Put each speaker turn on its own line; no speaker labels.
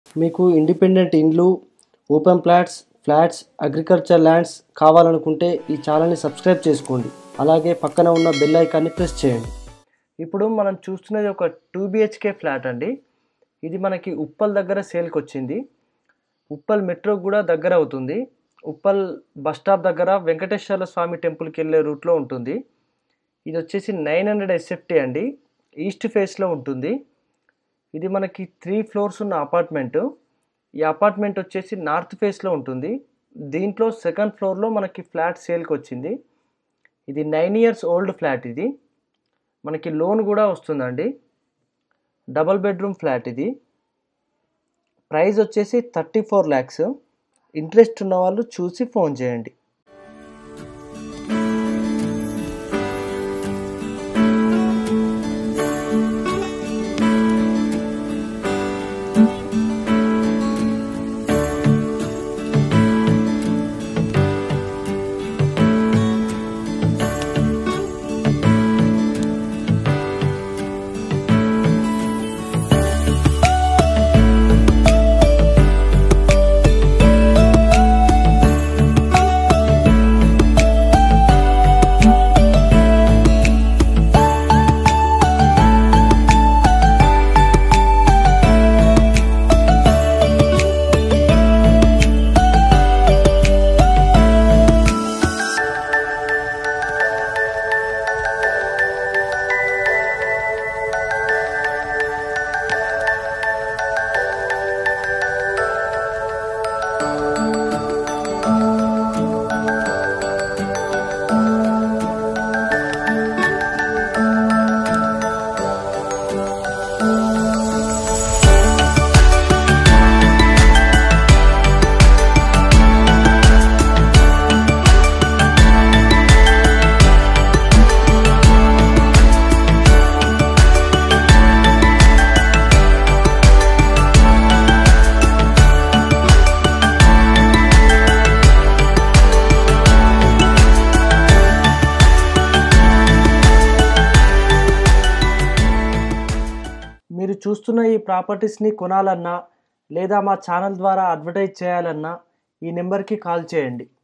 మీకు ఇండిపెండెంట్ ఇండ్లు open plots flats agriculture lands కావాలనుకుంటే ఈ ఛానల్ని సబ్స్క్రైబ్ చేసుకోండి అలాగే పక్కన ఉన్న బెల్ ఐకాన్ని ప్రెస్ చేయండి ఇప్పుడు మనం చూస్తున్నది ఒక టూ బిహెచ్కే ఫ్లాట్ అండి ఇది మనకి ఉప్పల్ దగ్గర సేల్కి వచ్చింది ఉప్పల్ మెట్రో కూడా దగ్గర అవుతుంది ఉప్పల్ బస్ స్టాప్ దగ్గర వెంకటేశ్వర స్వామి టెంపుల్కి వెళ్ళే రూట్లో ఉంటుంది ఇది వచ్చేసి నైన్ హండ్రెడ్ ఎస్ఎఫ్టీ అండి ఈస్ట్ ఫేస్లో ఉంటుంది ఇది మనకి త్రీ ఫ్లోర్స్ ఉన్న అపార్ట్మెంట్ ఈ అపార్ట్మెంట్ వచ్చేసి నార్త్ ఫేస్లో ఉంటుంది దీంట్లో సెకండ్ ఫ్లోర్లో మనకి ఫ్లాట్ సేల్కి వచ్చింది ఇది నైన్ ఇయర్స్ ఓల్డ్ ఫ్లాట్ ఇది మనకి లోన్ కూడా వస్తుందండి డబల్ బెడ్రూమ్ ఫ్లాట్ ఇది ప్రైస్ వచ్చేసి థర్టీ ఫోర్ ల్యాక్స్ ఇంట్రెస్ట్ ఉన్న వాళ్ళు చూసి ఫోన్ చేయండి మీరు చూస్తున్న ఈ ప్రాపర్టీస్ని కొనాలన్నా లేదా మా ఛానల్ ద్వారా అడ్వర్టైజ్ చేయాలన్నా ఈ నెంబర్కి కాల్ చేయండి